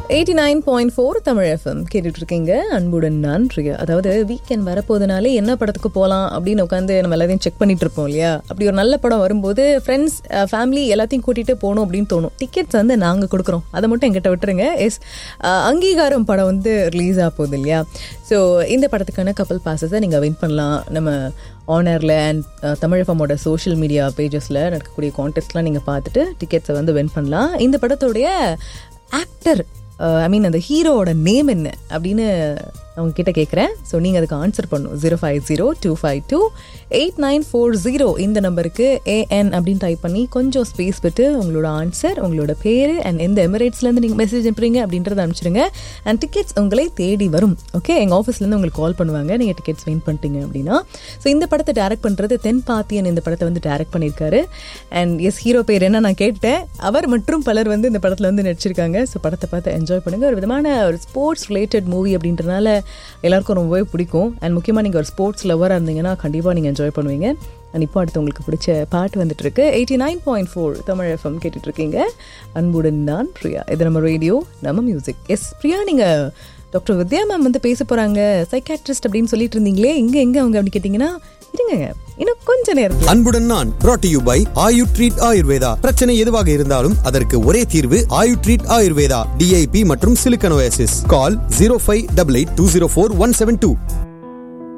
eighty nine point four Tamil FM கேட்டுட்டு இருக்கீங்க அன்புடன் நான் பிரியா அதாவது வீக்கெண்ட் வரப்போதுனாலே என்ன படத்துக்கு போகலாம் அப்படின்னு உட்காந்து நம்ம எல்லாத்தையும் செக் பண்ணிட்டு இருப்போம் இல்லையா அப்படி ஒரு நல்ல படம் வரும்போது ஃப்ரெண்ட்ஸ் ஃபேமிலி எல்லாத்தையும் கூட்டிகிட்டு போகணும் அப்படின்னு தோணும் டிக்கெட்ஸ் வந்து நாங்கள் கொடுக்குறோம் அதை மட்டும் எங்கிட்ட விட்டுருங்க எஸ் அங்கீகாரம் படம் வந்து ரிலீஸ் ஆக போகுது இல்லையா ஸோ இந்த படத்துக்கான கப்பல் பாசஸை நீங்கள் வின் பண்ணலாம் நம்ம ஆனரில் அண்ட் தமிழகமோட சோஷியல் மீடியா பேஜஸில் நடக்கக்கூடிய கான்டெஸ்ட்லாம் நீங்கள் பார்த்துட்டு டிக்கெட்ஸை வந்து வின் பண்ணலாம் இந்த படத்துடைய ஆக்டர் ஐ மீன் அந்த ஹீரோவோட நேம் என்ன அப்படின்னு அவங்க கிட்ட கேட்குறேன் ஸோ நீங்கள் அதுக்கு ஆன்சர் பண்ணும் zero five zero two five two eight nine four zero இந்த நம்பருக்கு ஏஎன் அப்படின்னு டைப் பண்ணி கொஞ்சம் ஸ்பேஸ் விட்டு உங்களோட ஆன்சர் உங்களோட பேர் அண்ட் எந்த எமிரேட்ஸ்லேருந்து நீங்கள் மெசேஜ் அனுப்புறீங்க அப்படின்றத அனுப்பிச்சிடுங்க அண்ட் டிக்கெட்ஸ் உங்களை தேடி வரும் ஓகே எங்கள் ஆஃபீஸ்லேருந்து உங்களுக்கு கால் பண்ணுவாங்க நீங்கள் டிக்கெட்ஸ் வின் பண்ணிட்டீங்க அப்படின்னா ஸோ இந்த படத்தை டேரக்ட் பண்ணுறது தென் பாத்தியன் இந்த படத்தை வந்து டேரக்ட் பண்ணியிருக்காரு அண்ட் எஸ் ஹீரோ பேர் என்ன நான் கேட்டேன் அவர் மற்றும் பலர் வந்து இந்த படத்தில் வந்து நடிச்சிருக்காங்க ஸோ படத்தை பார்த்து என்ஜாய் பண்ணுங்கள் ஒரு விதமான ஒரு ஸ்போர்ட்ஸ் ரிலேட்டட் மூவி அப்படின்றனால எல்லாருக்கும் ரொம்பவே பிடிக்கும் அண்ட் முக்கியமாக நீங்கள் ஒரு ஸ்போர்ட்ஸ் லவராக இருந்தீங்கன்னா கண்டிப்பாக நீங்கள் என்ஜாய் பண்ணுவீங்க அண்ட் இப்போ அடுத்து உங்களுக்கு பிடிச்ச பாட்டு வந்துட்டு இருக்கு eighty nine point four Tamil FM கேட்டுட்டு இருக்கீங்க அன்புடன் நான் பிரியா இது நம்ம ரேடியோ நம்ம மியூசிக் எஸ் பிரியா நீங்கள் டாக்டர் வித்யா மேம் வந்து பேச போகிறாங்க சைக்காட்ரிஸ்ட் அப்படின்னு சொல்லிட்டு இருந்தீங்களே இங்கே எங்கே அவங்க அப்படி கேட்டிங்கன்னா இருங்க இன்னும் கொஞ்ச நேரத்தில் அன்புடன் நான் brought to you by Ayu treat Ayurveda பிரச்சனை எதுவாக இருந்தாலும் அதற்கு ஒரே தீர்வு ஆயு ட்ரீட் ஆயுர்வேதா டிஐபி மற்றும் silicosis call zero five double eight two zero four one seven two